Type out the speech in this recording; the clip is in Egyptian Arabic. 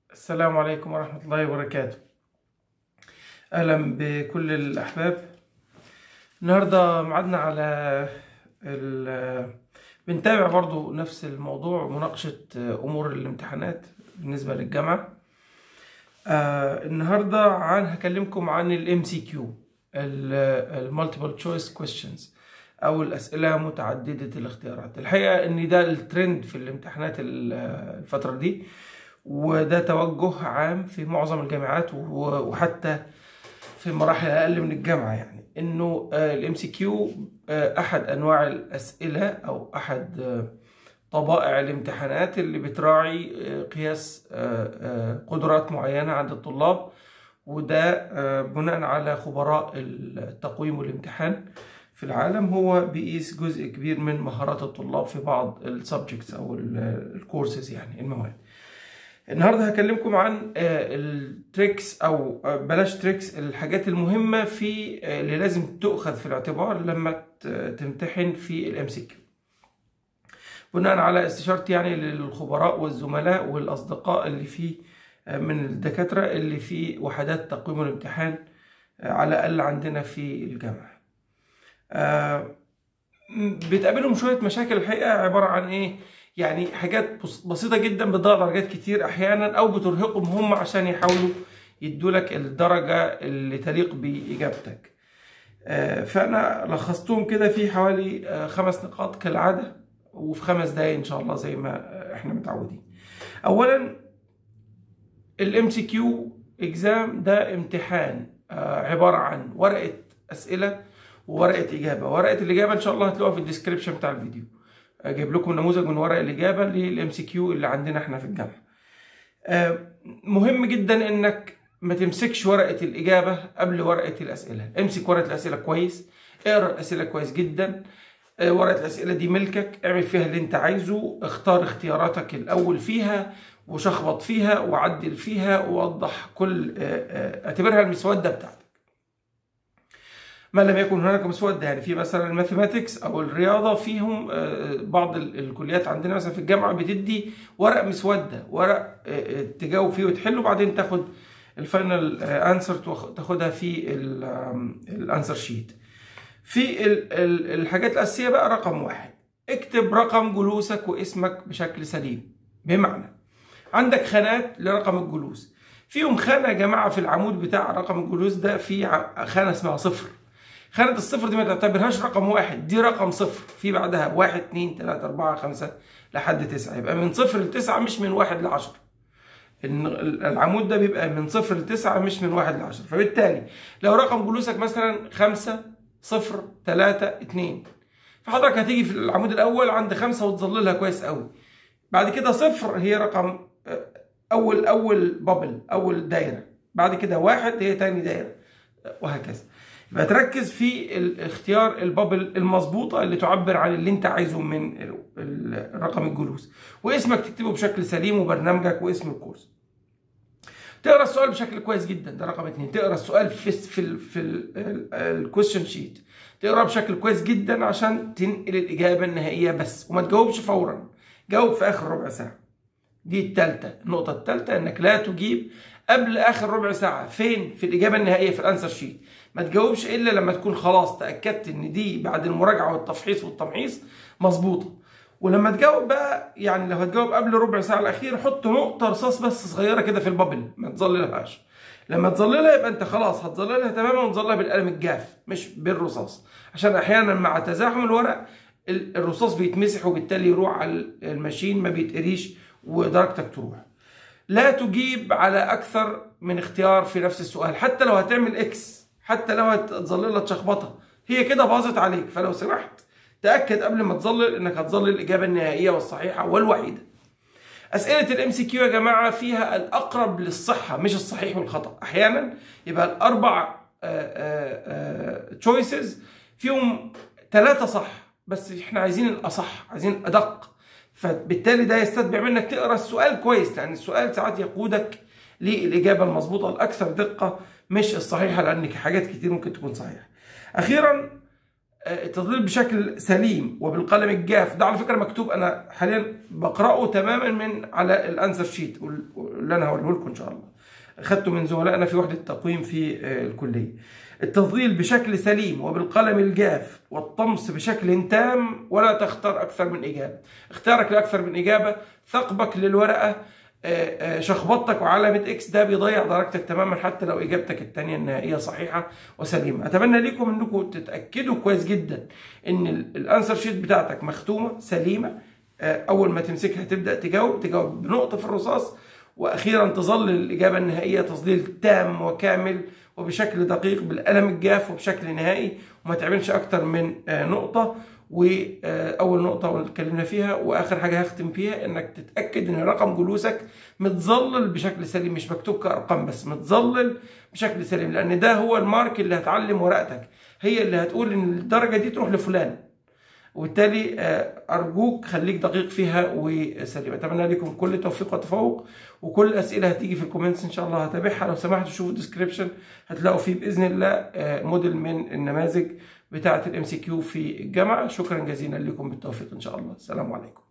السلام عليكم ورحمة الله وبركاته أهلا بكل الأحباب النهاردة معدنا على ال بنتابع برضو نفس الموضوع مناقشة أمور الامتحانات بالنسبة للجامعة آه النهاردة عن هكلمكم عن ال MCQ ال Multiple Choice Questions أو الأسئلة متعددة الاختيارات الحقيقة إن ده الترند في الامتحانات الفترة دي وده توجه عام في معظم الجامعات وحتى في مراحل اقل من الجامعه يعني انه الام سي كيو احد انواع الاسئله او احد طبائع الامتحانات اللي بتراعي قياس قدرات معينه عند الطلاب وده بناء على خبراء التقويم والامتحان في العالم هو بيقيس جزء كبير من مهارات الطلاب في بعض السبجكتس او الكورسز يعني المواد النهارده هكلمكم عن التريكس او بلاش تريكس الحاجات المهمه في اللي لازم تؤخذ في الاعتبار لما تمتحن في الام سي كيو بناء على استشارتي يعني للخبراء والزملاء والاصدقاء اللي في من الدكاتره اللي في وحدات تقويم الامتحان على الاقل عندنا في الجامعه بتقابلهم شويه مشاكل الحقيقه عباره عن ايه يعني حاجات بسيطه جدا بتضيع درجات كتير احيانا او بترهقهم هم عشان يحاولوا يدوا لك الدرجه اللي تليق باجابتك فانا لخصتهم كده في حوالي خمس نقاط كالعاده وفي خمس دقايق ان شاء الله زي ما احنا متعودين اولا الام سي كيو اكزام ده امتحان عباره عن ورقه اسئله وورقه اجابه ورقه الاجابه ان شاء الله هتلاقوها في الديسكريبشن بتاع الفيديو اجيب لكم نموذج من ورق الاجابه للام سي كيو اللي عندنا احنا في الجامعه مهم جدا انك ما تمسكش ورقه الاجابه قبل ورقه الاسئله امسك ورقه الاسئله كويس اقرا الاسئله كويس جدا ورقه الاسئله دي ملكك اعمل فيها اللي انت عايزه اختار اختياراتك الاول فيها وشخبط فيها وعدل فيها ووضح كل اعتبرها المسوده بتاعتك ما لم يكن هناك مسودة يعني في مثلا الماثيماتكس او الرياضه فيهم بعض الكليات عندنا مثلا في الجامعه بتدي ورق مسوده ورق تجاوب فيه وتحله وبعدين تاخد الفاينل انسر تاخدها في الانسر شيت في الحاجات الاساسيه بقى رقم واحد اكتب رقم جلوسك واسمك بشكل سليم بمعنى عندك خانات لرقم الجلوس فيهم خانه يا جماعه في العمود بتاع رقم الجلوس ده في خانه اسمها صفر خانة الصفر دي ما تعتبرهاش رقم واحد دي رقم صفر في بعدها واحد اتنين تلاتة أربعة خمسة لحد تسعة يبقى من صفر لتسعة مش من واحد لعشرة العمود ده بيبقى من صفر لتسعة مش من واحد لعشرة فبالتالي لو رقم جلوسك مثلا خمسة صفر تلاتة اتنين فحضرتك هتيجي في العمود الأول عند خمسة وتظللها كويس قوي بعد كده صفر هي رقم أول أول بابل أول دايرة بعد كده واحد هي تاني دايرة وهكذا يبقى تركز في اختيار البابل المظبوطه اللي تعبر عن اللي انت عايزه من رقم الجلوس واسمك تكتبه بشكل سليم وبرنامجك واسم الكورس تقرا السؤال بشكل كويس جدا ده رقم اتنين تقرا السؤال في في في الكويشن شيت تقرا بشكل كويس جدا عشان تنقل الاجابه النهائيه بس وما تجاوبش فورا جاوب في اخر ربع ساعه دي الثالثه النقطه الثالثه انك لا تجيب قبل اخر ربع ساعه فين في الاجابه النهائيه في الانسر شيت ما تجاوبش الا لما تكون خلاص تاكدت ان دي بعد المراجعه والتفحيص والتمحيص مظبوطه ولما تجاوب بقى يعني لو هتجاوب قبل ربع ساعه الاخير حط نقطه رصاص بس صغيره كده في البابل ما تظللهاش لما تظللها يبقى انت خلاص هتظللها تماما وتظللها بالقلم الجاف مش بالرصاص عشان احيانا مع تزاحم الورق الرصاص بيتمسح وبالتالي يروح على الماشين ما بيتقريش ودرجتك تروح لا تجيب على اكثر من اختيار في نفس السؤال حتى لو هتعمل اكس حتى لو هتظللها تشخبطها هي كده باظت عليك فلو سمحت تاكد قبل ما تظلل انك هتظلل الاجابه النهائيه والصحيحه والوحيده اسئله الام سي كيو يا جماعه فيها الاقرب للصحه مش الصحيح والخطا احيانا يبقى الاربع تشويسز فيهم ثلاثه صح بس احنا عايزين الاصح عايزين ادق فبالتالي ده يستتبع منك تقرا السؤال كويس لان السؤال ساعات يقودك للاجابه المظبوطه الاكثر دقه مش الصحيحه لان حاجات كتير ممكن تكون صحيحه. اخيرا التظليل بشكل سليم وبالقلم الجاف ده على فكره مكتوب انا حاليا بقراه تماما من على الانسر شيت اللي انا هوريه لكم ان شاء الله اخدته من زملائنا في وحده التقويم في الكليه التظليل بشكل سليم وبالقلم الجاف والطمس بشكل تام ولا تختار اكثر من اجابه اختيارك لاكثر من اجابه ثقبك للورقه شخبطتك وعلامة اكس ده بيضيع درجتك تماما حتى لو اجابتك الثانية النهائية صحيحة وسليمة اتمنى ليكم انكم تتأكدوا كويس جدا ان الانسر شيت بتاعتك مختومة سليمة اول ما تمسكها تبدأ تجاوب تجاوب بنقطة في الرصاص واخيرا تظل الاجابة النهائية تظليل تام وكامل وبشكل دقيق بالقلم الجاف وبشكل نهائي وما تعملش اكتر من نقطة واول نقطه اتكلمنا فيها واخر حاجه هختم فيها انك تتاكد ان رقم جلوسك متظلل بشكل سليم مش مكتوب كارقام بس متظلل بشكل سليم لان ده هو المارك اللي هتعلم ورقتك هي اللي هتقول ان الدرجه دي تروح لفلان وبالتالي ارجوك خليك دقيق فيها وسليم اتمنى لكم كل توفيق وتفوق وكل الاسئله هتيجي في الكومنتس ان شاء الله هتابعها لو سمحتوا شوفوا الديسكربشن هتلاقوا فيه باذن الله موديل من النماذج بتاعه الام سي كيو في الجامعه شكرا جزيلا لكم بالتوفيق ان شاء الله السلام عليكم